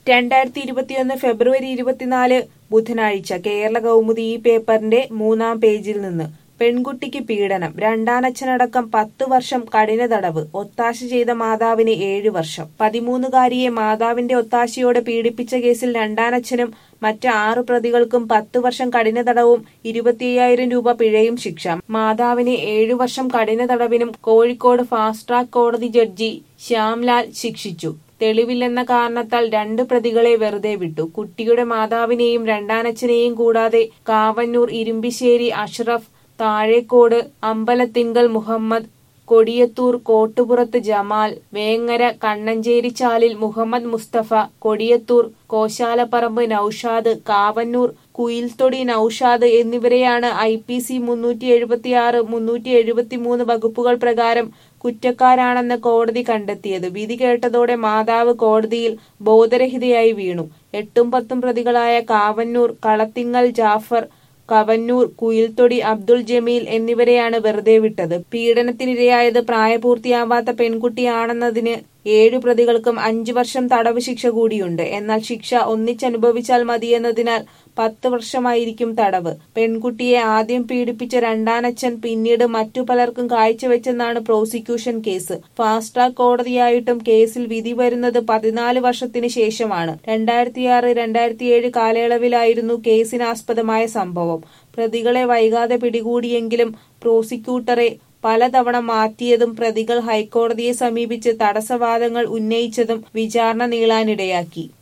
രണ്ടായിരത്തി ഇരുപത്തിയൊന്ന് ഫെബ്രുവരി ഇരുപത്തിനാല് ബുധനാഴ്ച കേരള കൗമുദി ഈ പേപ്പറിന്റെ മൂന്നാം പേജിൽ നിന്ന് പെൺകുട്ടിക്ക് പീഡനം രണ്ടാനച്ഛനടക്കം പത്ത് വർഷം കഠിന തടവ് ഒത്താശ ചെയ്ത മാതാവിന് ഏഴു വർഷം പതിമൂന്നുകാരിയെ മാതാവിന്റെ ഒത്താശയോടെ പീഡിപ്പിച്ച കേസിൽ രണ്ടാനച്ഛനും മറ്റ് ആറ് പ്രതികൾക്കും പത്ത് വർഷം കഠിന തടവും ഇരുപത്തിയ്യായിരം രൂപ പിഴയും ശിക്ഷ മാതാവിന് ഏഴു വർഷം കഠിന തടവിനും കോഴിക്കോട് ഫാസ്റ്റ് ട്രാക്ക് കോടതി ജഡ്ജി ശ്യാംലാൽ ശിക്ഷിച്ചു തെളിവില്ലെന്ന കാരണത്താൽ രണ്ട് പ്രതികളെ വെറുതെ വിട്ടു കുട്ടിയുടെ മാതാവിനെയും രണ്ടാനച്ഛനെയും കൂടാതെ കാവന്നൂർ ഇരുമ്പിശ്ശേരി അഷ്റഫ് താഴേക്കോട് അമ്പലത്തിങ്കൽ മുഹമ്മദ് കൊടിയത്തൂർ കോട്ടുപുറത്ത് ജമാൽ വേങ്ങര കണ്ണഞ്ചേരിച്ചാലിൽ മുഹമ്മദ് മുസ്തഫ കൊടിയത്തൂർ കോശാലപ്പറമ്പ് നൌഷാദ് കാവന്നൂർ കുയിൽത്തൊടി നൌഷാദ് എന്നിവരെയാണ് ഐ പി സി മുന്നൂറ്റി എഴുപത്തിയാറ് മുന്നൂറ്റി എഴുപത്തിമൂന്ന് വകുപ്പുകൾ പ്രകാരം കുറ്റക്കാരാണെന്ന് കോടതി കണ്ടെത്തിയത് വിധി കേട്ടതോടെ മാതാവ് കോടതിയിൽ ബോധരഹിതയായി വീണു എട്ടും പത്തും പ്രതികളായ കാവന്നൂർ കളത്തിങ്ങൽ ജാഫർ കവന്നൂർ കുയിൽത്തൊടി അബ്ദുൾ ജമീൽ എന്നിവരെയാണ് വെറുതെ വിട്ടത് പീഡനത്തിനിരയായത് പ്രായപൂർത്തിയാവാത്ത പെൺകുട്ടിയാണെന്നതിന് ഏഴു പ്രതികൾക്കും അഞ്ചു വർഷം തടവ് ശിക്ഷ കൂടിയുണ്ട് എന്നാൽ ശിക്ഷ ഒന്നിച്ചനുഭവിച്ചാൽ മതിയെന്നതിനാൽ പത്ത് വർഷമായിരിക്കും തടവ് പെൺകുട്ടിയെ ആദ്യം പീഡിപ്പിച്ച രണ്ടാനച്ഛൻ പിന്നീട് മറ്റു പലർക്കും കാഴ്ചവെച്ചെന്നാണ് പ്രോസിക്യൂഷൻ കേസ് ഫാസ്റ്റ് ട്രാക്ക് കോടതിയായിട്ടും കേസിൽ വിധി വരുന്നത് പതിനാല് വർഷത്തിന് ശേഷമാണ് രണ്ടായിരത്തിയാറ് രണ്ടായിരത്തിയേഴ് കാലയളവിലായിരുന്നു കേസിനാസ്പദമായ സംഭവം പ്രതികളെ വൈകാതെ പിടികൂടിയെങ്കിലും പ്രോസിക്യൂട്ടറെ പലതവണ മാറ്റിയതും പ്രതികൾ ഹൈക്കോടതിയെ സമീപിച്ച് തടസ്സവാദങ്ങൾ ഉന്നയിച്ചതും വിചാരണ നീളാനിടയാക്കി